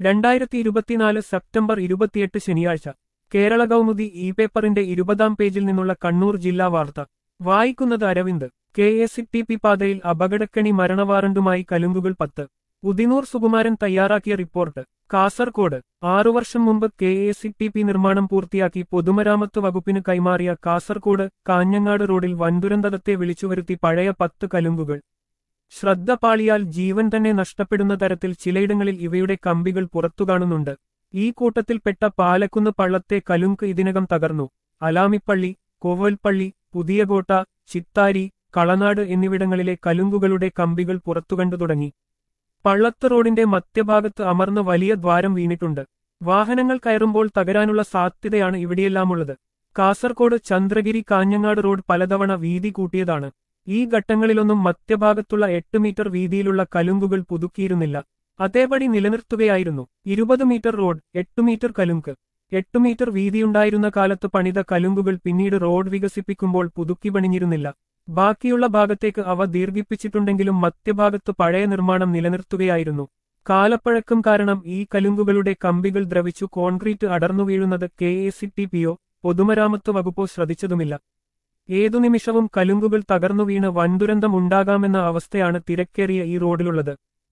രണ്ടായിരത്തി ഇരുപത്തിനാല് സെപ്റ്റംബർ ഇരുപത്തിയെട്ട് ശനിയാഴ്ച കേരള കൗമുദി ഇ പേപ്പറിന്റെ ഇരുപതാം പേജിൽ നിന്നുള്ള കണ്ണൂർ ജില്ലാ വാർത്ത വായിക്കുന്നത് Aravind K S T P പാതയിൽ അപകടക്കണി മരണവാറണ്ടുമായി കലുങ്കുകൾ പത്ത് ഉദിനൂർ സുകുമാരൻ തയ്യാറാക്കിയ റിപ്പോർട്ട് കാസർകോട് ആറു വർഷം മുമ്പ് കെ എസ് ടി പി നിർമ്മാണം പൂർത്തിയാക്കി പൊതുമരാമത്ത് വകുപ്പിന് കൈമാറിയ കാസർകോട് കാഞ്ഞങ്ങാട് റോഡിൽ വൻദുരന്തത്തെ വിളിച്ചുവരുത്തി പഴയ പത്ത് കലുങ്കുകൾ ശ്രദ്ധ പാളിയാൽ ജീവൻ തന്നെ നഷ്ടപ്പെടുന്ന തരത്തിൽ ചിലയിടങ്ങളിൽ ഇവയുടെ കമ്പികൾ പുറത്തുകാണുന്നുണ്ട് ഈ കൂട്ടത്തിൽപ്പെട്ട പാലക്കുന്ന് പള്ളത്തെ കലുങ്ക് ഇതിനകം തകർന്നു അലാമിപ്പള്ളി കോവൽപ്പള്ളി പുതിയകോട്ട ചിത്താരി കളനാട് എന്നിവിടങ്ങളിലെ കലുങ്കുകളുടെ കമ്പികൾ പുറത്തുകണ്ടു തുടങ്ങി പള്ളത്ത് റോഡിന്റെ മധ്യഭാഗത്ത് അമർന്ന് വലിയ ദ്വാരം വീണിട്ടുണ്ട് വാഹനങ്ങൾ കയറുമ്പോൾ തകരാനുള്ള സാധ്യതയാണ് ഇവിടെയെല്ലാമുള്ളത് കാസർകോട് ചന്ദ്രഗിരി കാഞ്ഞങ്ങാട് റോഡ് പലതവണ വീതി കൂട്ടിയതാണ് ഈ ഘട്ടങ്ങളിലൊന്നും മധ്യഭാഗത്തുള്ള എട്ട് മീറ്റർ വീതിയിലുള്ള കലുങ്കുകൾ പുതുക്കിയിരുന്നില്ല അതേപടി നിലനിർത്തുകയായിരുന്നു ഇരുപത് മീറ്റർ റോഡ് എട്ട് മീറ്റർ കലുങ്ക് എട്ട് മീറ്റർ വീതിയുണ്ടായിരുന്ന കാലത്ത് പണിത കലുങ്കുകൾ പിന്നീട് റോഡ് വികസിപ്പിക്കുമ്പോൾ പുതുക്കി പണിഞ്ഞിരുന്നില്ല ബാക്കിയുള്ള ഭാഗത്തേക്ക് അവ ദീർഘിപ്പിച്ചിട്ടുണ്ടെങ്കിലും മധ്യഭാഗത്ത് പഴയ നിർമ്മാണം നിലനിർത്തുകയായിരുന്നു കാലപ്പഴക്കം കാരണം ഈ കലുങ്കുകളുടെ കമ്പികൾ ദ്രവിച്ചു കോൺക്രീറ്റ് അടർന്നു വീഴുന്നത് കെ എ സി ടി പിയോ പൊതുമരാമത്ത് വകുപ്പോ ശ്രദ്ധിച്ചതുമില്ല ഏതു നിമിഷവും കലുങ്കുകൾ തകർന്നു വീണ് വൻദുരന്തം ഉണ്ടാകാമെന്ന അവസ്ഥയാണ് തിരക്കേറിയ ഈ റോഡിലുള്ളത്